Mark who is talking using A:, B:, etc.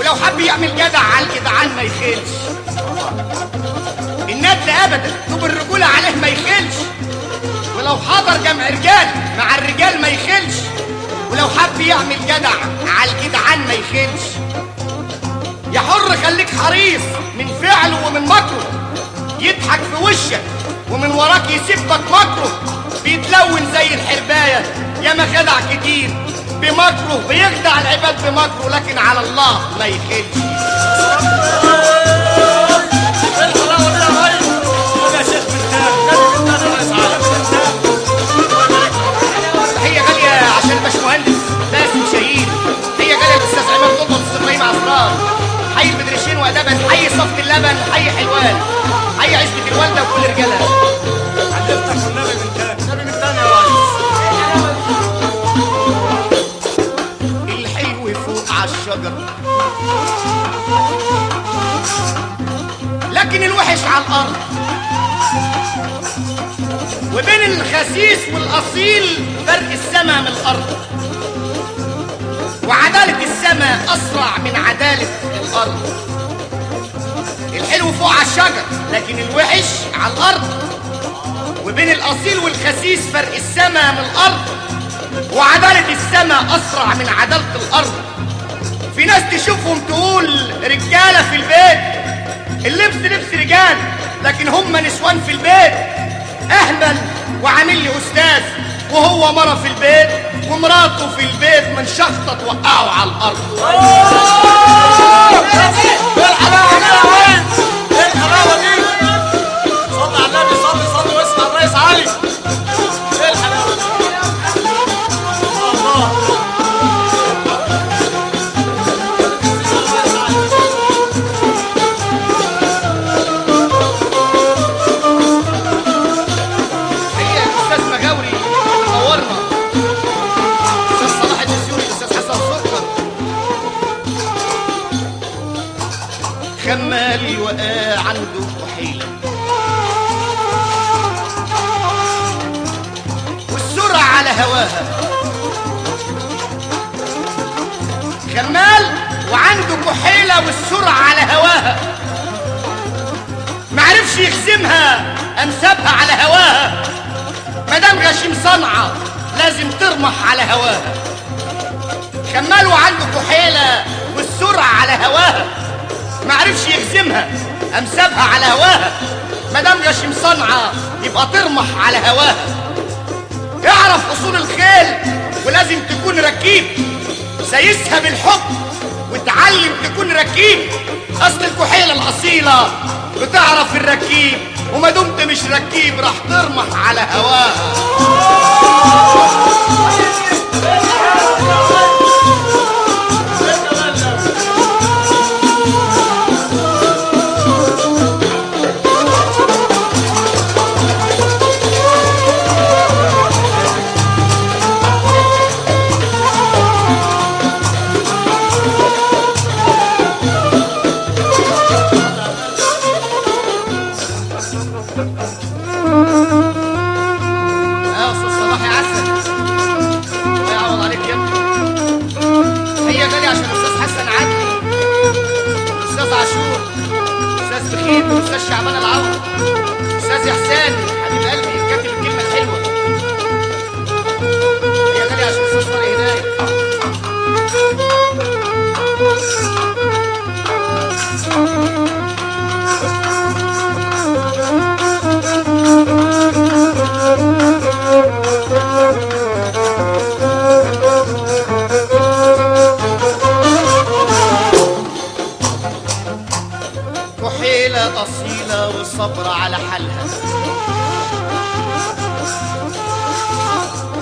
A: ولو حب يعمل جدع على الجدعان ما يخيلش الندل ابدا طوب الرجوله عليه ما يخيلش ولو حضر جمع رجال مع الرجال ما يخيلش ولو حب يعمل جدع على الجدعان ما يخيلش يا حر خليك حريص من فعله ومن مكره يضحك في وشك ومن وراك يسبك مكره بيتلون زي الحرباية يا ما خدع كتير بمكره بيخدع العباد بمكره لكن على الله ما يخلش
B: الحلاوه دي يا ريس خد يا شيخ من تاني من تاني يا ريس عالم
A: تحية غالية عشان الباشمهندس باسم شاهين تحية غالية للأستاذ عماد قطب والأستاذ إبراهيم عصران حي المدرسين وأدبا حي صفت اللبن حي حلوان حي عزبة الوالدة وكل رجالها
B: علمتك والنبي من تاني النبي من تاني يا ريس
A: الحلو فوق عالشجر لكن الوحش على الارض وبين الخسيس والاصيل فرق السماء من الارض وعدالة السماء اسرع من عدالة الارض الحلو فوق على الشجر لكن الوحش على الارض وبين الاصيل والخسيس فرق السماء من الارض وعدالة السماء أسرع من عدالة الأرض في ناس تشوفهم تقول رجالة في البيت اللبس لبس رجال لكن هم نسوان في البيت أهبل وعامل لي أستاذ وهو مرة في البيت ومراته في البيت من شخطة توقعه على الأرض
B: ايه الحلاوه دي يا ريس ايه الحلاوه دي صلي على النبي صلي صلي واسمع الريس علي ايه الحلاوه دي الله
A: هي الأستاذ مغاوري نورنا الأستاذ صلاح الدسيوري الأستاذ حسن سكر خمال وقع عنده حيلة والسرعة على هواها خمال وعنده كحيلة والسرعة على هواها معرفش يخزمها قام سابها على هواها مدام غشيم صنعة لازم ترمح على هواها خمال وعنده كحيلة والسرعة على هواها معرفش يخزمها قام سابها على هواها مدام غشيم صنعة يبقى ترمح على هواها اعرف اصول الخيل ولازم تكون ركيب سايسها بالحب وتعلم تكون ركيب اصل الكحيله الاصيله بتعرف الركيب وما دمت مش ركيب راح ترمح على هواها يا استاذ صلاح يا عسل الله يعوض عليك يا ابني هي غالي عشان الاستاذ حسن عدلي الاستاذ عاشور الاستاذ بخيت الاستاذ شعبان العوض الاستاذ احسان حبيب قلبي كاتب الكلمه الحلوه هي غالي عشان الاستاذ طارق هدايه كحيلة أصيلة والصبر على حالها